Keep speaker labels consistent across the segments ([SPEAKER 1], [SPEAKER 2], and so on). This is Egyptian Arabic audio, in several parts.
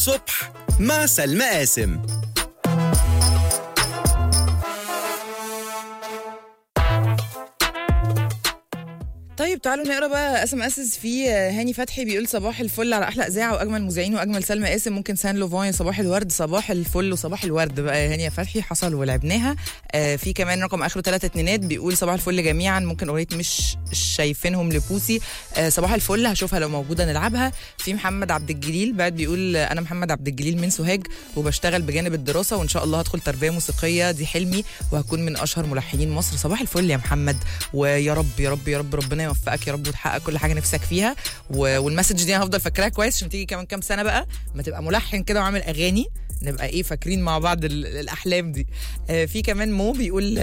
[SPEAKER 1] الصبح مع سلمى قاسم
[SPEAKER 2] طيب تعالوا نقرا بقى اس ام اس في هاني فتحي بيقول صباح الفل على احلى اذاعه واجمل مذيعين واجمل سلمى قاسم ممكن سان لوفاين صباح الورد صباح الفل وصباح الورد بقى يا هاني يا فتحي حصل ولعبناها آه في كمان رقم اخره ثلاثة اتنينات بيقول صباح الفل جميعا ممكن اغنيه مش شايفينهم لبوسي آه صباح الفل هشوفها لو موجوده نلعبها في محمد عبد الجليل بعد بيقول آه، انا محمد عبد الجليل من سوهاج وبشتغل بجانب الدراسه وان شاء الله هدخل تربيه موسيقيه دي حلمي وهكون من اشهر ملحنين مصر صباح الفل يا محمد ويا رب يا رب يا رب ربنا يوفقك يا رب وتحقق كل حاجه نفسك فيها و- والمسج دي انا هفضل فاكراها كويس عشان تيجي كمان كام سنه بقى ما تبقى ملحن كده وعامل اغاني نبقى ايه فاكرين مع بعض ال- الاحلام دي آه في كمان مو بيقول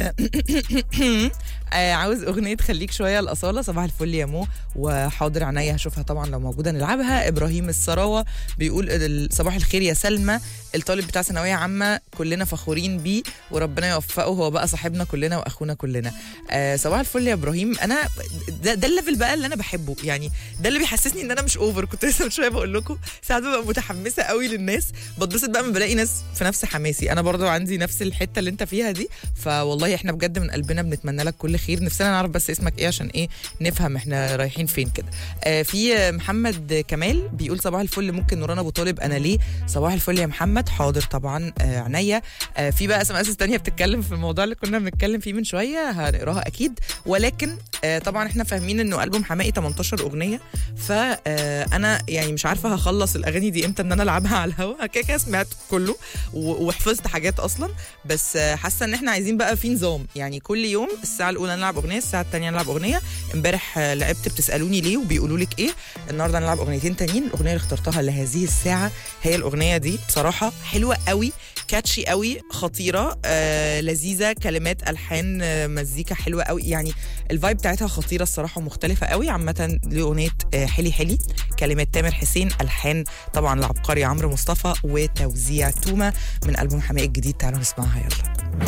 [SPEAKER 2] آه عاوز اغنيه خليك شويه الاصاله صباح الفل يا مو وحاضر عينيا هشوفها طبعا لو موجوده نلعبها ابراهيم السراوه بيقول ال- صباح الخير يا سلمى الطالب بتاع ثانويه عامه كلنا فخورين بيه وربنا يوفقه هو بقى صاحبنا كلنا واخونا كلنا آه صباح الفل يا ابراهيم انا ده, ده الليفل بقى اللي انا بحبه يعني ده اللي بيحسسني ان انا مش اوفر كنت لسه من شويه بقول لكم ساعات ببقى متحمسه قوي للناس بتبسط بقى لما بلاقي ناس في نفس حماسي انا برضو عندي نفس الحته اللي انت فيها دي فوالله احنا بجد من قلبنا بنتمنى لك كل خير نفسنا نعرف بس اسمك ايه عشان ايه نفهم احنا رايحين فين كده آه في آه، محمد كمال بيقول صباح الفل ممكن نوران ابو طالب انا ليه صباح الفل يا محمد حاضر طبعا آه عينيا آه في بقى اس ام اس تانية بتتكلم في الموضوع اللي كنا بنتكلم فيه من شويه هنقراها اكيد ولكن آه طبعا احنا فاهمين انه البوم حماقي 18 اغنيه فانا يعني مش عارفه هخلص الاغاني دي امتى ان انا العبها على الهوا كده كده سمعت كله و- وحفظت حاجات اصلا بس آه، حاسه ان احنا عايزين بقى في نظام يعني كل يوم الساعه الاولى نلعب اغنيه الساعه الثانيه نلعب اغنيه امبارح آه، لعبت بتسالوني ليه وبيقولوا لك ايه النهارده نلعب اغنيتين تانيين الاغنيه اللي اخترتها لهذه الساعه هي الاغنيه دي بصراحه حلوه قوي كاتشي قوي خطيره آه لذيذه كلمات الحان آه مزيكا حلوه قوي يعني الفايب بتاعتها خطيره الصراحه ومختلفه قوي عامه لاغنيه آه حلي حلي كلمات تامر حسين الحان طبعا العبقري عمرو مصطفى وتوزيع توما من البوم حماقي الجديد تعالوا نسمعها يلا